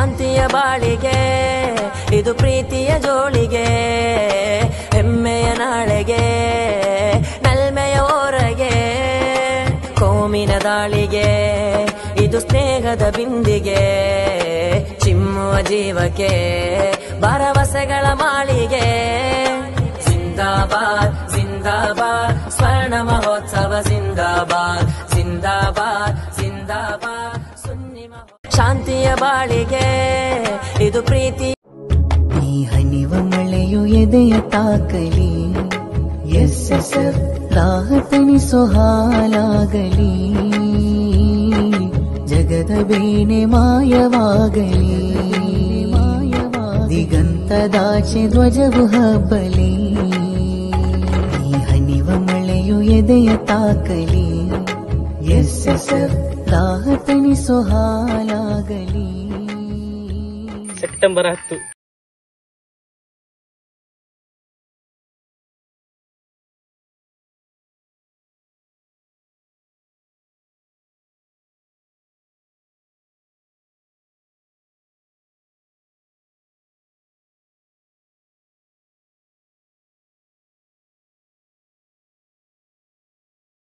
ಶಾಂತಿಯ ಬಾಳಿಗೆ ಇದು ಪ್ರೀತಿಯ ಜೋಳಿಗೆ ಹೆಮ್ಮೆಯ ನಾಳೆಗೆ ನಲ್ಮೆಯ ಓರಗೆ ಕೋಮಿನ ದಾಳಿಗೆ ಇದು ಸ್ನೇಹದ ಬಿಂದಿಗೆ ಚಿಮ್ಮುವ ಜೀವಕ್ಕೆ ಭರವಸೆಗಳ ಮಾಳಿಗೆ ಜಿಂದಾಬಾದ್ ಜಿಂದಾಬಾದ್ ಸ್ವರ್ಣ ಮಹೋತ್ಸವ ಜಿಂದಾಬಾದ್ ಜಿಂದಾಬಾದ್ ಜಿಂದಾಬಾದ್ ಸುನ್ನಿ ಮಹೋ- ಶಾಂತಿಯ ಬಾಳಿಗೆ ಇದು ಪ್ರೀತಿ ಈ ಹನಿವ ಮಳೆಯು ಎದೆಯ ತಾಕಲಿ ಎಸ್ ಎಸ್ ಎಫ್ ರಾಹತನಿಸೋ ಹಾಲಾಗಲಿ ಜಗದ ಬೇನೆ ಮಾಯವಾಗಲಿ ದಿಗಂತದಾಚೆ ಧ್ವಜವು ಹಬ್ಬಲಿ ಈ ಹನಿವ ಮಳೆಯು ಎದೆಯ ತಾಕಲಿ ಎಸ್ ಎಸ್ ಎಫ್ ರಾಹತನಿಸೋ ಹಾಲಾಗಲಿ ಸೆಪ್ಟೆಂಬರ್ ಹತ್ತು